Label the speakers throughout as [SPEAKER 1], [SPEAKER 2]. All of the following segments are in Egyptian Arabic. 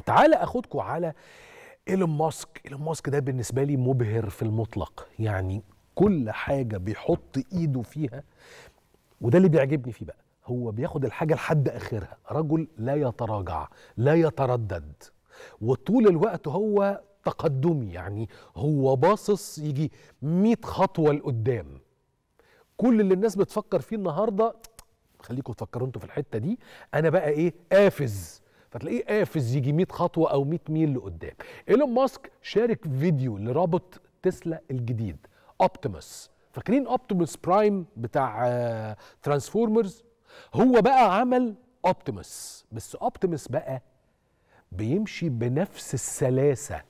[SPEAKER 1] تعال اخدكم على ايلون ماسك ايلون ماسك ده بالنسبه لي مبهر في المطلق يعني كل حاجه بيحط ايده فيها وده اللي بيعجبني فيه بقى هو بياخد الحاجه لحد اخرها رجل لا يتراجع لا يتردد وطول الوقت هو تقدمي يعني هو باصص يجي 100 خطوه لقدام كل اللي الناس بتفكر فيه النهارده خليكم تفكروا انتوا في الحته دي انا بقى ايه قافز فتلاقيه قافز يجي 100 خطوه او 100 ميل لقدام ايلون ماسك شارك فيديو لرابط تسلا الجديد اوبتيموس فاكرين اوبتيموس برايم بتاع ترانسفورمرز هو بقى عمل اوبتيموس بس اوبتيموس بقى بيمشي بنفس السلاسه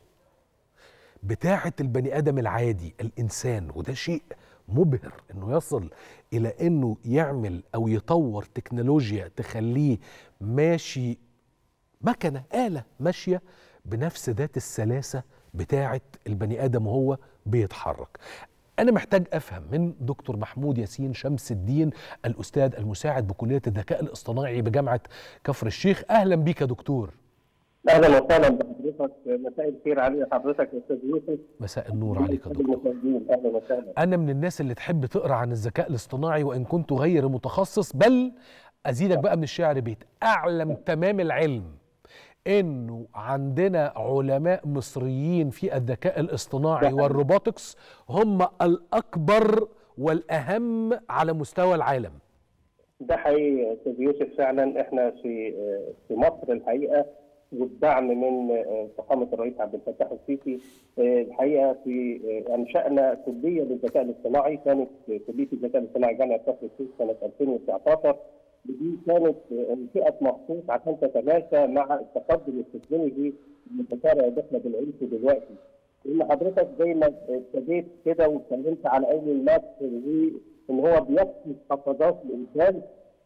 [SPEAKER 1] بتاعه البني ادم العادي الانسان وده شيء مبهر انه يصل الى انه يعمل او يطور تكنولوجيا تخليه ماشي مكنه اله ماشيه بنفس ذات السلاسه بتاعه البني ادم وهو بيتحرك انا محتاج افهم من دكتور محمود ياسين شمس الدين الاستاذ المساعد بكليه الذكاء الاصطناعي بجامعه كفر الشيخ اهلا بيك يا دكتور
[SPEAKER 2] اهلا وسهلا بحضرتك مساء الخير علي حضرتك يا استاذ يوسف
[SPEAKER 1] مساء النور عليك يا دكتور
[SPEAKER 2] اهلا وسهلا
[SPEAKER 1] انا من الناس اللي تحب تقرا عن الذكاء الاصطناعي وان كنت غير متخصص بل ازيدك بقى من الشعر بيت اعلم تمام العلم انه عندنا علماء مصريين في الذكاء الاصطناعي والروبوتكس هم الاكبر والاهم على مستوى العالم
[SPEAKER 2] ده حقيقي يا استاذ يوسف فعلا احنا في في مصر الحقيقه والدعم من فخامه الرئيس عبد الفتاح السيسي الحقيقه في انشانا كليه للذكاء الاصطناعي كانت كليه الذكاء الاصطناعي جامعه كفر الشيخ سنه 2019 دي كانت انشئت مخصوص عشان تتماشى مع التقدم التكنولوجي المتسارع اللي احنا بنعيشه دلوقتي. لان حضرتك زي ما ابتديت كده واتكلمت على علم النفس وان هو بيكفي قفزات الانسان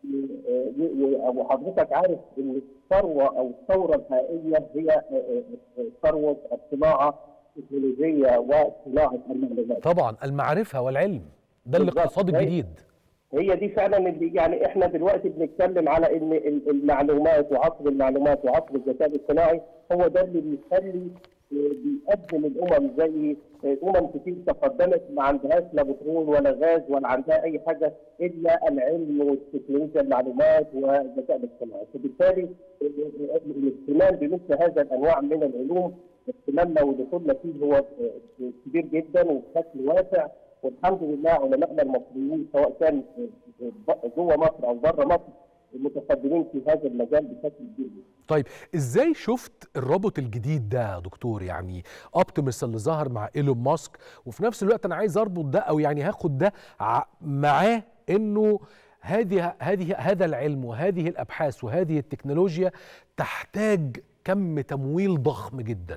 [SPEAKER 2] وحضرتك عارف ان الثروه او الثوره الحقيقيه هي ثروه الصناعه التكنولوجيه وصناعه المعلومات.
[SPEAKER 1] طبعا المعرفه والعلم ده الاقتصاد الجديد.
[SPEAKER 2] هي دي فعلا اللي يعني احنا دلوقتي بنتكلم على ان المعلومات وعصر المعلومات وعصر الذكاء الاصطناعي هو ده اللي بيخلي بيقدم الامم زي امم كتير تقدمت ما عندهاش لا بترول ولا غاز ولا عندها اي حاجه الا العلم والتكنولوجيا المعلومات والذكاء الاصطناعي، فبالتالي الاهتمام بمثل هذا الانواع من العلوم اهتمامنا ودخولنا فيه هو كبير جدا وبشكل واسع والحمد لله علمائنا المصريين سواء كان جوه مصر او بره مصر المتقدمين في هذا المجال بشكل كبير
[SPEAKER 1] طيب ازاي شفت الروبوت الجديد ده يا دكتور يعني اوبتيموس اللي ظهر مع ايلون ماسك وفي نفس الوقت انا عايز اربط ده او يعني هاخد ده معاه انه هذه هذه هذا العلم وهذه الابحاث وهذه التكنولوجيا تحتاج كم تمويل ضخم جدا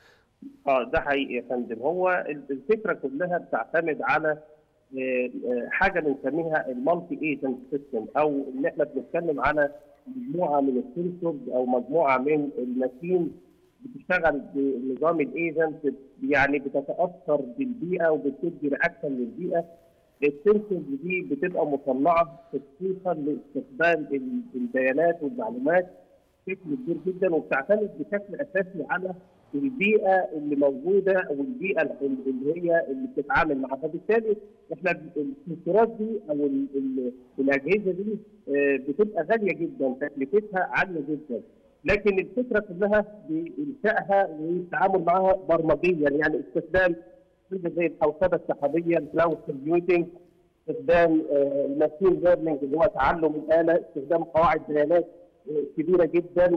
[SPEAKER 2] اه ده حقيقي يا فندم هو الفكره كلها بتعتمد على حاجه بنسميها المالتي ايجنت سيستم او ان احنا بنتكلم على مجموعه من السنسورز او مجموعه من الماشين بتشتغل بنظام الايجنت يعني بتتاثر بالبيئه وبتدي رياكشن للبيئه السنسورز دي بتبقى مصنعه خصوصا لاستقبال البيانات والمعلومات بشكل كبير جدا وبتعتمد بشكل اساسي على البيئه اللي موجوده او البيئه اللي هي اللي بتتعامل معها فبالتالي احنا السنسورات دي او ال ال الاجهزه دي بتبقى غاليه جدا تكلفتها عاليه جدا لكن الفكره كلها بانشائها والتعامل معها برمجيا يعني استخدام زي الحوسبه السحابيه الكلاود كومبيوتنج استخدام الماشين ليرنينج اللي هو تعلم الاله استخدام قواعد بيانات كبيره جدا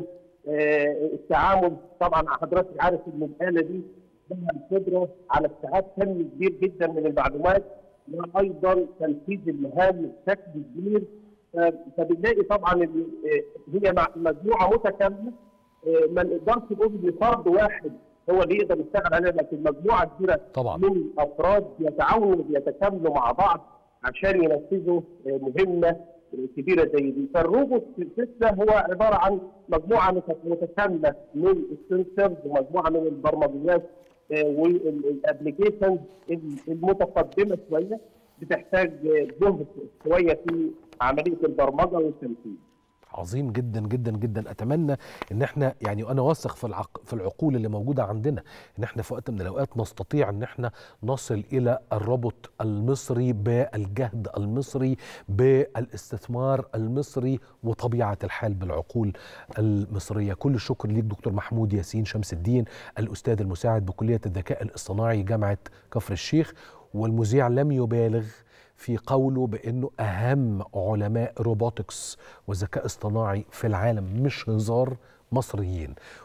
[SPEAKER 2] التعامل طبعا حضرتك عارف ان الاله دي لها القدره على استيعاب كم كبير جدا من المعلومات وايضا تنفيذ المهام بشكل كبير فبنلاقي طبعا هي مجموعه متكامله ما نقدرش نقول ان فرد واحد هو اللي يقدر يشتغل عليها لكن مجموعه كبيره
[SPEAKER 1] طبعا.
[SPEAKER 2] من افراد يتعاونوا ويتكاملوا مع بعض عشان ينفذوا مهمه كبيره زي دي فالروبوت في تسلا هو عباره عن مجموعه متكامله من السنسرز ومجموعه من البرمجيات والابلكيشنز المتقدمه شويه بتحتاج جهد شويه في عمليه البرمجه والتنفيذ
[SPEAKER 1] عظيم جدا جدا جدا اتمنى ان احنا يعني انا واثق في العق في العقول اللي موجوده عندنا ان احنا في وقت من الاوقات نستطيع ان احنا نصل الى الربط المصري بالجهد المصري بالاستثمار المصري وطبيعه الحال بالعقول المصريه كل الشكر ليك دكتور محمود ياسين شمس الدين الاستاذ المساعد بكليه الذكاء الاصطناعي جامعه كفر الشيخ والمذيع لم يبالغ في قوله بانه اهم علماء روبوتكس والذكاء الاصطناعي في العالم مش هزار مصريين